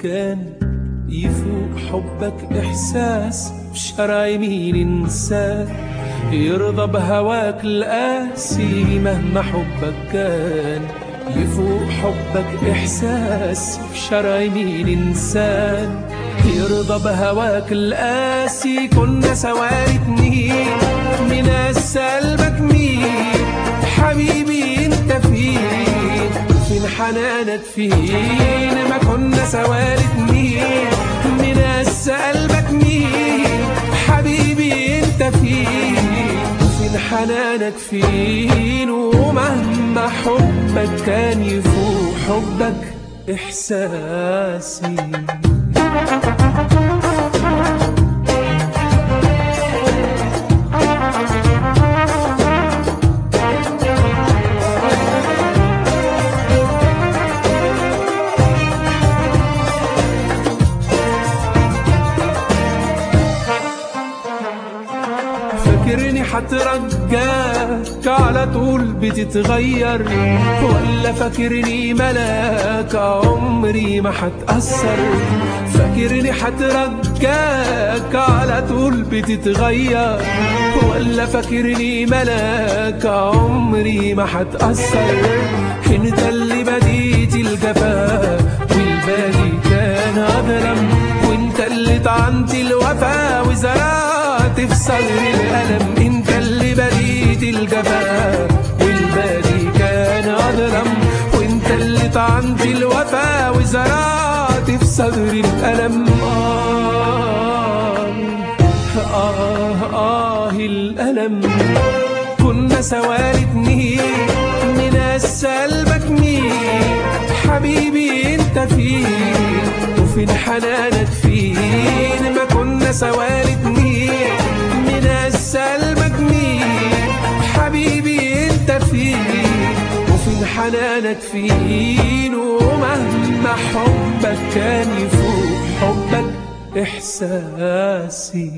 كان يفوق حبك إحساس بشرع يمين إنسان يرضى بهواك القاسي مهما حبك كان يفوق حبك إحساس بشرع يمين إنسان يرضى بهواك القاسي كنا سواري اتنين من قلبك مين حبيبي انت فين فين حنانك فين ما كنا سواري اتنين من قلبك مين حبيبي انت فين فين حنانك فين ومهما حبك كان يفوق حبك إحساسي فاكرني حترجاك على طول بتتغير ولا فاكرني ملاك عمري ما حتأثر فاكرني حترجاك على طول بتتغير ولا فاكرني ملاك عمري ما حتأثر انت اللي بديت الجفا والباقي كان أظلم وانت اللي طعنت الوفا وزرعت في صدري الألم انت اللي بديت الجفا والباقي كان أظلم وانت اللي طعنت الوفا وزرعت في صدري الألم آه آه آه الألم كنا سواري اتنين من قلبك مين حبيبي انت فين وفين حنانك فين ما كنا سواري اتنين من قلبك مين حبيبي انت فين وفين حنانك فين ومهما حبك كان يفوق حبك إحساسي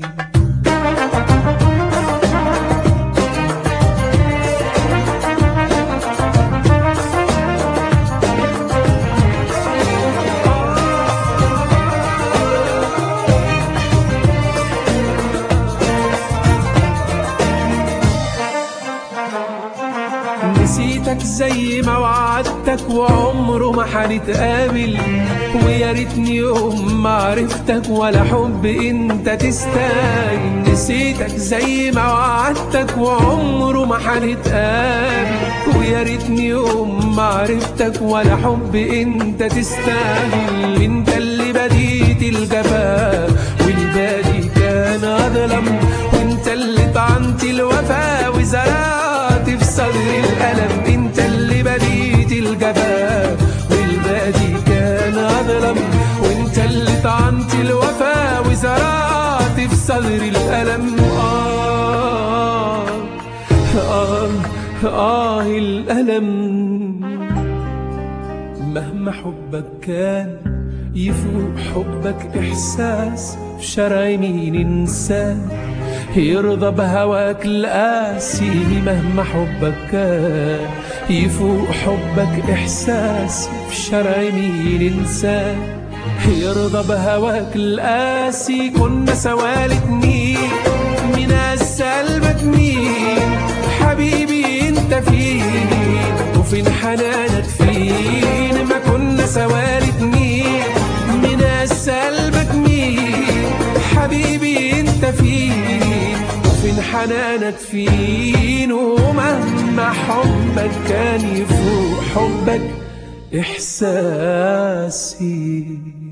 نسيتك زي ما وعدتك وعمره ما حنتقابل ويا ريتني يوم ما عرفتك ولا حب انت تستاهل نسيتك زي ما وعدتك وعمره ما حنتقابل ويا ريتني يوم ما عرفتك ولا حب انت تستاهل انت اللي بديت الجفا والباقي كان اظلم وانت اللي طعنت الوفا وزرعت في صدري الألم انت اللي بديت الجفا والباقي كان أظلم وانت اللي طعنت الوفا وزرعت في صدري الألم آه آه آه الألم مهما حبك كان يفوق حبك إحساس في شرع مين إنسان يرضى بهواك القاسي مهما حبك كان يفوق حبك إحساس في شرع مين إنسان يرضى بهواك القاسي كنا سوالي اتنين من قلبك مين حبيبي انت فين وفين حنانك فين ما كنا سوالي اتنين من قلبك مين حبيبي انت فين وفين حنانك فين ومهما حبك كان يفوق حبك إحساسي